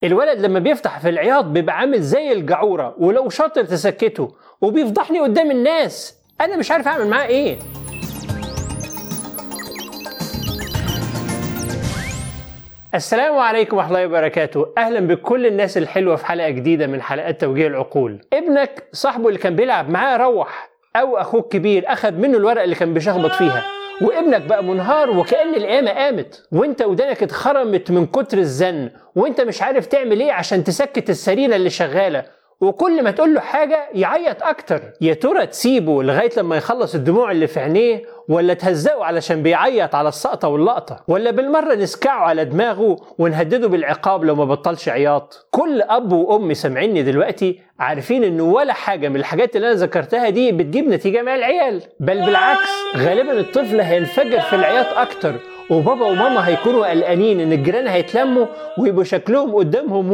الولد لما بيفتح في العياط بيبقى عامل زي الجعورة ولو شاطر تسكته وبيفضحني قدام الناس أنا مش عارف أعمل معاه إيه السلام عليكم ورحمة الله وبركاته أهلا بكل الناس الحلوة في حلقة جديدة من حلقات توجيه العقول ابنك صاحبه اللي كان بيلعب معاه روح أو أخوك كبير أخذ منه الورقة اللي كان بيشخبط فيها وابنك بقى منهار وكأن القيامة قامت وانت ودانك اتخرمت من كتر الزن وانت مش عارف تعمل ايه عشان تسكت السرينة اللي شغالة وكل ما تقول له حاجة يعيط أكتر يا ترى تسيبه لغاية لما يخلص الدموع اللي في عينيه ولا تهزقه علشان بيعيط على السقطة واللقطة ولا بالمرة نسكعه على دماغه ونهدده بالعقاب لو ما بطلش عياط كل أب وأم سامعيني دلوقتي عارفين إنه ولا حاجة من الحاجات اللي أنا ذكرتها دي بتجيب نتيجة مع العيال بل بالعكس غالبا الطفل هينفجر في العياط أكتر وبابا وماما هيكونوا قلقانين ان الجيران هيتلموا ويبقوا شكلهم قدامهم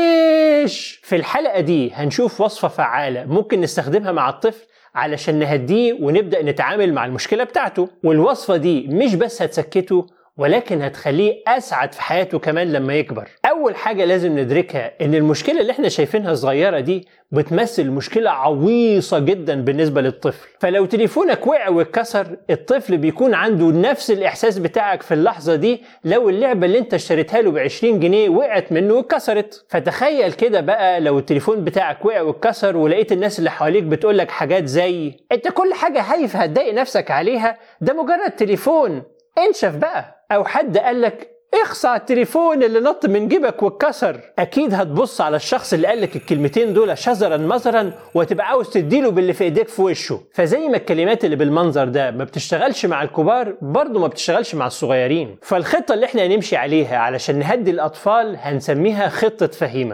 وحش في الحلقه دي هنشوف وصفه فعاله ممكن نستخدمها مع الطفل علشان نهديه ونبدا نتعامل مع المشكله بتاعته والوصفه دي مش بس هتسكته ولكن هتخليه اسعد في حياته كمان لما يكبر اول حاجه لازم ندركها ان المشكله اللي احنا شايفينها صغيره دي بتمثل مشكلة عويصة جدا بالنسبة للطفل فلو تليفونك وقع واتكسر الطفل بيكون عنده نفس الإحساس بتاعك في اللحظة دي لو اللعبة اللي انت اشتريتها له ب 20 جنيه وقعت منه واتكسرت فتخيل كده بقى لو التليفون بتاعك وقع واتكسر ولقيت الناس اللي حواليك بتقولك حاجات زي انت كل حاجة هايف هتضايق نفسك عليها ده مجرد تليفون انشف بقى او حد قالك اخصى على التليفون اللي نط من جيبك واتكسر اكيد هتبص على الشخص اللي قالك الكلمتين دول شزرا مزرا وتبقى عاوز تديله باللي في ايديك في وشه فزي ما الكلمات اللي بالمنظر ده ما بتشتغلش مع الكبار برضه ما بتشتغلش مع الصغيرين فالخطه اللي احنا هنمشي عليها علشان نهدي الاطفال هنسميها خطه فهيمه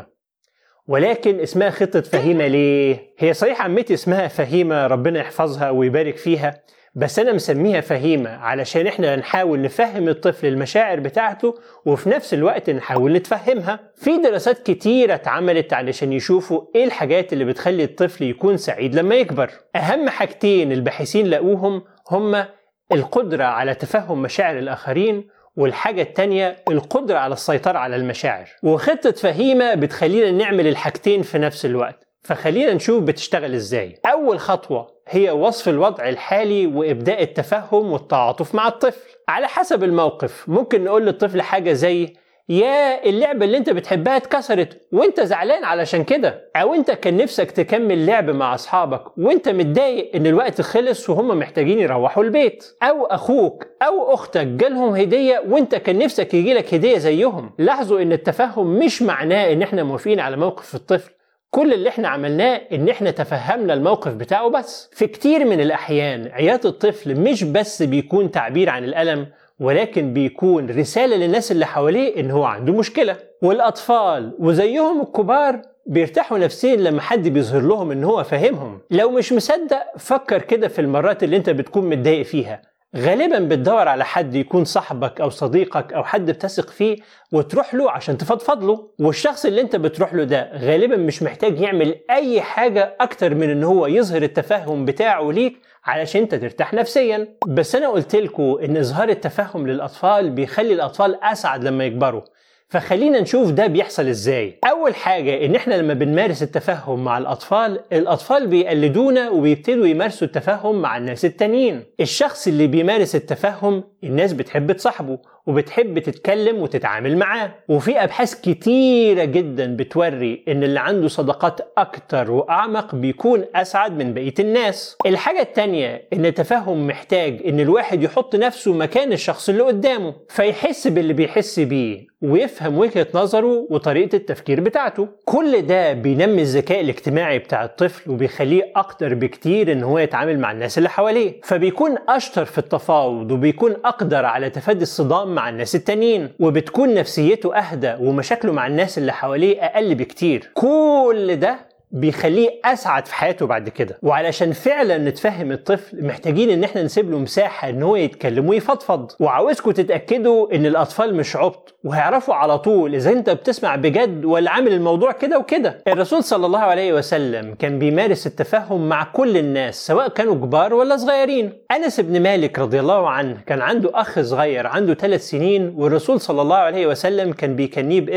ولكن اسمها خطة فهيمة ليه؟ هي صحيح عمتي اسمها فهيمة ربنا يحفظها ويبارك فيها بس انا مسميها فهيمه علشان احنا نحاول نفهم الطفل المشاعر بتاعته وفي نفس الوقت نحاول نتفهمها في دراسات كتيره اتعملت علشان يشوفوا ايه الحاجات اللي بتخلي الطفل يكون سعيد لما يكبر اهم حاجتين الباحثين لقوهم هما القدره على تفهم مشاعر الاخرين والحاجة التانية القدرة على السيطرة على المشاعر وخطة فهيمة بتخلينا نعمل الحاجتين في نفس الوقت فخلينا نشوف بتشتغل ازاي اول خطوة هي وصف الوضع الحالي وابداء التفهم والتعاطف مع الطفل على حسب الموقف ممكن نقول للطفل حاجة زي يا اللعبة اللي انت بتحبها اتكسرت وانت زعلان علشان كده او انت كان نفسك تكمل لعب مع اصحابك وانت متضايق ان الوقت خلص وهم محتاجين يروحوا البيت او اخوك او اختك جالهم هدية وانت كان نفسك يجيلك هدية زيهم لاحظوا ان التفهم مش معناه ان احنا موافقين على موقف الطفل كل اللي احنا عملناه ان احنا تفهمنا الموقف بتاعه بس في كتير من الاحيان عياط الطفل مش بس بيكون تعبير عن الالم ولكن بيكون رسالة للناس اللي حواليه ان هو عنده مشكلة والاطفال وزيهم الكبار بيرتاحوا نفسيا لما حد بيظهر لهم ان هو فاهمهم لو مش مصدق فكر كده في المرات اللي انت بتكون متضايق فيها غالبا بتدور على حد يكون صاحبك او صديقك او حد بتثق فيه وتروح له عشان تفضفض له والشخص اللي انت بتروح له ده غالبا مش محتاج يعمل اي حاجة اكتر من ان هو يظهر التفاهم بتاعه ليك علشان انت ترتاح نفسيا بس انا قلت لكم ان اظهار التفاهم للاطفال بيخلي الاطفال اسعد لما يكبروا فخلينا نشوف ده بيحصل ازاي اول حاجة ان احنا لما بنمارس التفهم مع الاطفال الاطفال بيقلدونا وبيبتدوا يمارسوا التفهم مع الناس التانيين الشخص اللي بيمارس التفهم الناس بتحب تصاحبه وبتحب تتكلم وتتعامل معاه وفي ابحاث كتيره جدا بتوري ان اللي عنده صداقات اكتر واعمق بيكون اسعد من بقيه الناس الحاجه التانية ان التفهم محتاج ان الواحد يحط نفسه مكان الشخص اللي قدامه فيحس باللي بيحس بيه ويفهم وجهه نظره وطريقه التفكير بتاعته كل ده بينمي الذكاء الاجتماعي بتاع الطفل وبيخليه اكتر بكتير ان هو يتعامل مع الناس اللي حواليه فبيكون اشطر في التفاوض وبيكون اقدر على تفادي الصدام مع الناس التانيين وبتكون نفسيته اهدى ومشاكله مع الناس اللي حواليه اقل بكتير كل ده بيخليه اسعد في حياته بعد كده وعلشان فعلا نتفهم الطفل محتاجين ان احنا نسيب له مساحه ان هو يتكلم ويفضفض وعاوزكم تتاكدوا ان الاطفال مش عبط وهيعرفوا على طول اذا انت بتسمع بجد ولا عامل الموضوع كده وكده الرسول صلى الله عليه وسلم كان بيمارس التفهم مع كل الناس سواء كانوا كبار ولا صغيرين انس بن مالك رضي الله عنه كان عنده اخ صغير عنده ثلاث سنين والرسول صلى الله عليه وسلم كان بيكنيه باسم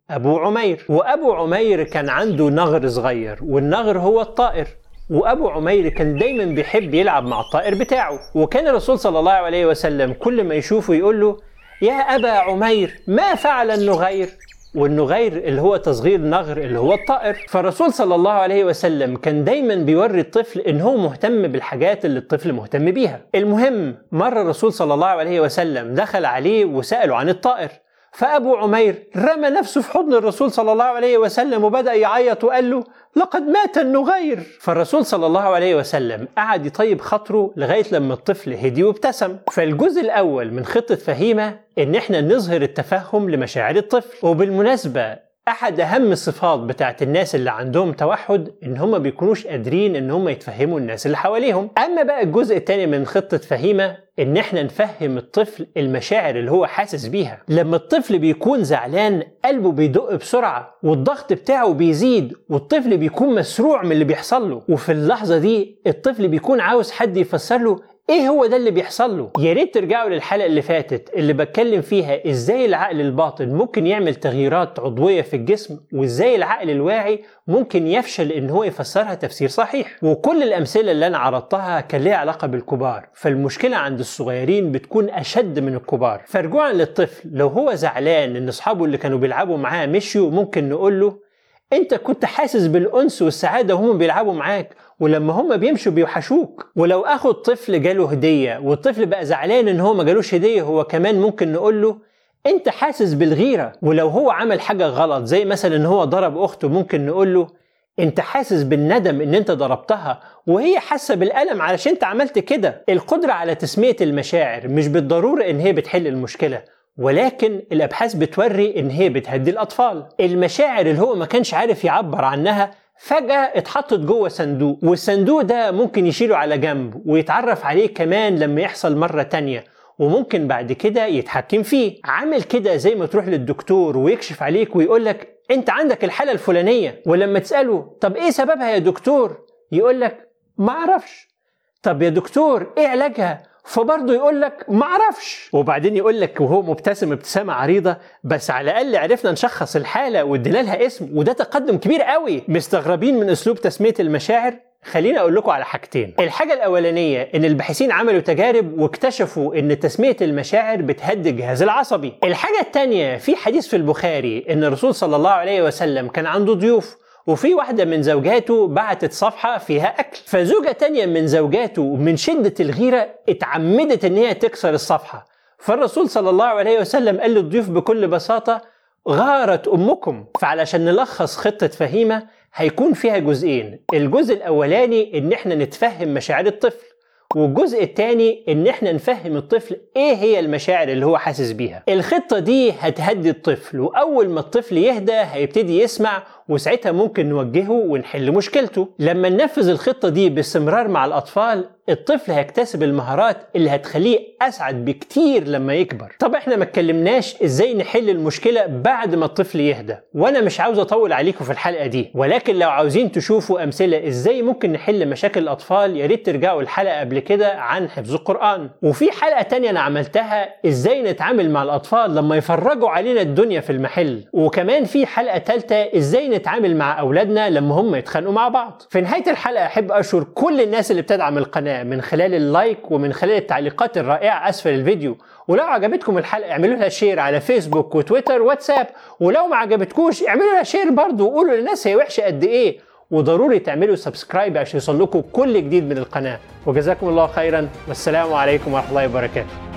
أبو عمير وأبو عمير كان عنده نغر صغير والنغر هو الطائر وابو عمير كان دايما بيحب يلعب مع الطائر بتاعه وكان الرسول صلى الله عليه وسلم كل ما يشوفه يقول له يا ابا عمير ما فعل النغير والنغير اللي هو تصغير نغر اللي هو الطائر فالرسول صلى الله عليه وسلم كان دايما بيوري الطفل ان هو مهتم بالحاجات اللي الطفل مهتم بيها المهم مرة الرسول صلى الله عليه وسلم دخل عليه وسأله عن الطائر فأبو عمير رمى نفسه في حضن الرسول صلى الله عليه وسلم وبدأ يعيط وقال له لقد مات النغير فالرسول صلى الله عليه وسلم قعد يطيب خاطره لغاية لما الطفل هدي وابتسم فالجزء الأول من خطة فهيمة إن إحنا نظهر التفهم لمشاعر الطفل وبالمناسبة احد اهم الصفات بتاعت الناس اللي عندهم توحد ان هم بيكونوش قادرين ان هم يتفهموا الناس اللي حواليهم اما بقى الجزء الثاني من خطه فهيمه ان احنا نفهم الطفل المشاعر اللي هو حاسس بيها لما الطفل بيكون زعلان قلبه بيدق بسرعه والضغط بتاعه بيزيد والطفل بيكون مسروع من اللي بيحصل له وفي اللحظه دي الطفل بيكون عاوز حد يفسر له ايه هو ده اللي بيحصل له يا ريت ترجعوا للحلقه اللي فاتت اللي بتكلم فيها ازاي العقل الباطن ممكن يعمل تغييرات عضويه في الجسم وازاي العقل الواعي ممكن يفشل ان هو يفسرها تفسير صحيح وكل الامثله اللي انا عرضتها كان ليها علاقه بالكبار فالمشكله عند الصغيرين بتكون اشد من الكبار فرجوعا للطفل لو هو زعلان ان اصحابه اللي كانوا بيلعبوا معاه مشيوا ممكن نقول له انت كنت حاسس بالانس والسعاده وهم بيلعبوا معاك ولما هم بيمشوا بيوحشوك ولو اخو الطفل جاله هديه والطفل بقى زعلان ان هو ما جالوش هديه هو كمان ممكن نقول له انت حاسس بالغيره ولو هو عمل حاجه غلط زي مثلا ان هو ضرب اخته ممكن نقول له انت حاسس بالندم ان انت ضربتها وهي حاسه بالالم علشان انت عملت كده القدره على تسميه المشاعر مش بالضروره ان هي بتحل المشكله ولكن الابحاث بتوري ان هي بتهدي الاطفال المشاعر اللي هو ما كانش عارف يعبر عنها فجأة اتحطت جوه صندوق والصندوق ده ممكن يشيله على جنب ويتعرف عليه كمان لما يحصل مرة تانية وممكن بعد كده يتحكم فيه عامل كده زي ما تروح للدكتور ويكشف عليك ويقولك انت عندك الحالة الفلانية ولما تسأله طب ايه سببها يا دكتور يقولك معرفش طب يا دكتور ايه علاجها فبرضه يقول لك ما اعرفش وبعدين يقول لك وهو مبتسم ابتسامه عريضه بس على الاقل عرفنا نشخص الحاله وادينا لها اسم وده تقدم كبير قوي مستغربين من اسلوب تسميه المشاعر خليني اقول لكم على حاجتين الحاجه الاولانيه ان الباحثين عملوا تجارب واكتشفوا ان تسميه المشاعر بتهدي الجهاز العصبي الحاجه الثانيه في حديث في البخاري ان الرسول صلى الله عليه وسلم كان عنده ضيوف وفي واحدة من زوجاته بعتت صفحة فيها أكل فزوجة تانية من زوجاته من شدة الغيرة اتعمدت إن هي تكسر الصفحة فالرسول صلى الله عليه وسلم قال للضيوف بكل بساطة غارت أمكم فعلشان نلخص خطة فهيمة هيكون فيها جزئين الجزء الأولاني إن إحنا نتفهم مشاعر الطفل والجزء الثاني ان احنا نفهم الطفل ايه هي المشاعر اللي هو حاسس بيها الخطه دي هتهدي الطفل واول ما الطفل يهدى هيبتدي يسمع وساعتها ممكن نوجهه ونحل مشكلته لما ننفذ الخطه دي باستمرار مع الاطفال الطفل هيكتسب المهارات اللي هتخليه اسعد بكتير لما يكبر طب احنا ما اتكلمناش ازاي نحل المشكله بعد ما الطفل يهدى وانا مش عاوز اطول عليكم في الحلقه دي ولكن لو عاوزين تشوفوا امثله ازاي ممكن نحل مشاكل الاطفال يا ريت ترجعوا الحلقه قبل كده عن حفظ القران وفي حلقه تانية انا عملتها ازاي نتعامل مع الاطفال لما يفرجوا علينا الدنيا في المحل وكمان في حلقه ثالثه ازاي نتعامل مع اولادنا لما هم يتخانقوا مع بعض في نهايه الحلقه احب اشكر كل الناس اللي بتدعم القناه من خلال اللايك ومن خلال التعليقات الرائعه اسفل الفيديو ولو عجبتكم الحلقه اعملوا لها شير على فيسبوك وتويتر واتساب ولو ما عجبتكوش اعملوا لها شير برضه وقولوا للناس هي وحشه قد ايه وضروري تعملوا سبسكرايب عشان يوصل لكم كل جديد من القناه وجزاكم الله خيرا والسلام عليكم ورحمه الله وبركاته